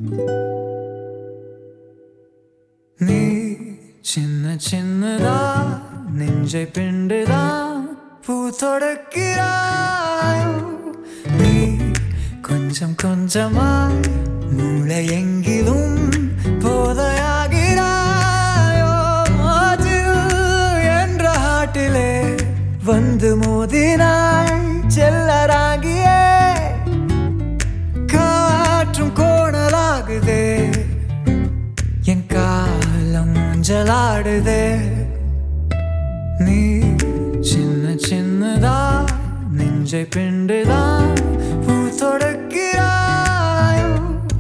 நீ சின்ன சின்னதா நெஞ்சை பிண்டுதா பூ தொடக்கிறாயோ நீ கொஞ்சம் கொஞ்சமாய் மூளை எங்கிலும் போதையாகிறாயோ அதில் என்ற ஹாட்டிலே வந்து மோதினாய் செல்லராகியே காற்றும் கோணலாகுதே என் காலம் ஊஞ்சலாடுதே நீ சின்ன சின்னதா நெஞ்சை பிண்டுதா பூ தொடக்கிறாயோ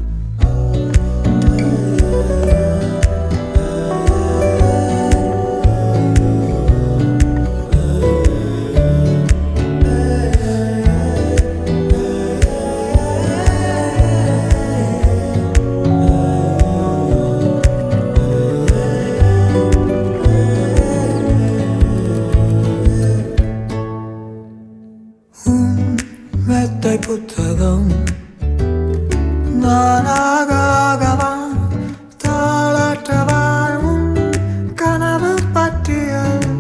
மெத்தை புத்தகம் நானாகவா தாளாற்றவாழும் கனவு பற்றியல்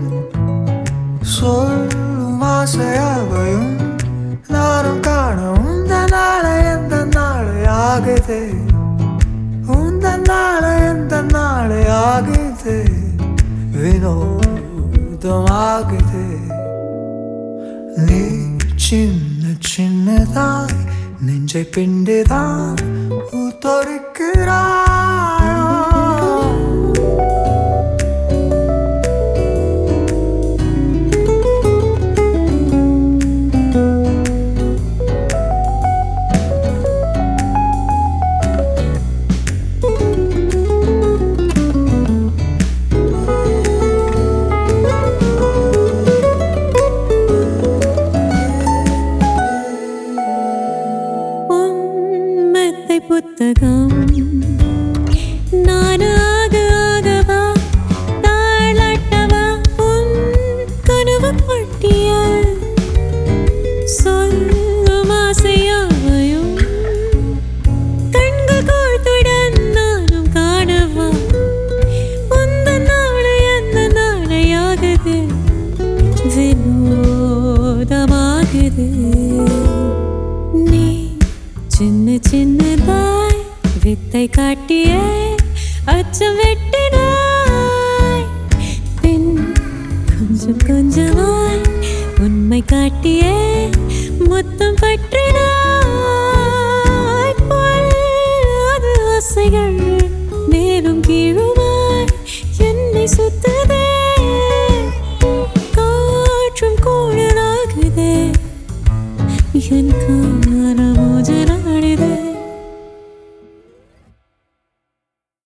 சொல்லும் ஆசையாவையும் நானும் காண உந்த நாளை எந்த நாளை ஆகுது உந்த நாளை எந்த நாளை ஆகுது வினோதமாகுது நீ சின்ன சின்னதாய் நெஞ்சை பிண்டுதான் தொடுக்கிறாய் உண்மத்தை புத்தகம் நானாக ஆகவா தாளாட்டவா உன் கனவு பட்டியல் சொல்லும் ஆசையாவையும் கண்கள் கோர்த்துடன் நானும் காணவா உந்த நாளை அந்த நாளையாகுது வினோதமாகுது நீ சின்ன சின்னதாய் வித்தை காட்டிய அச்சம் வெட்டினாய் பின் கொஞ்சம் கொஞ்சமாய் உண்மை காட்டிய முத்தம் பற்றினாய் பொல்லாத ஆசைகள் மேலும் கீழுமாய் என்னை சுத்ததே காற்றும் கூடலாகுதே என் காண மோஜலா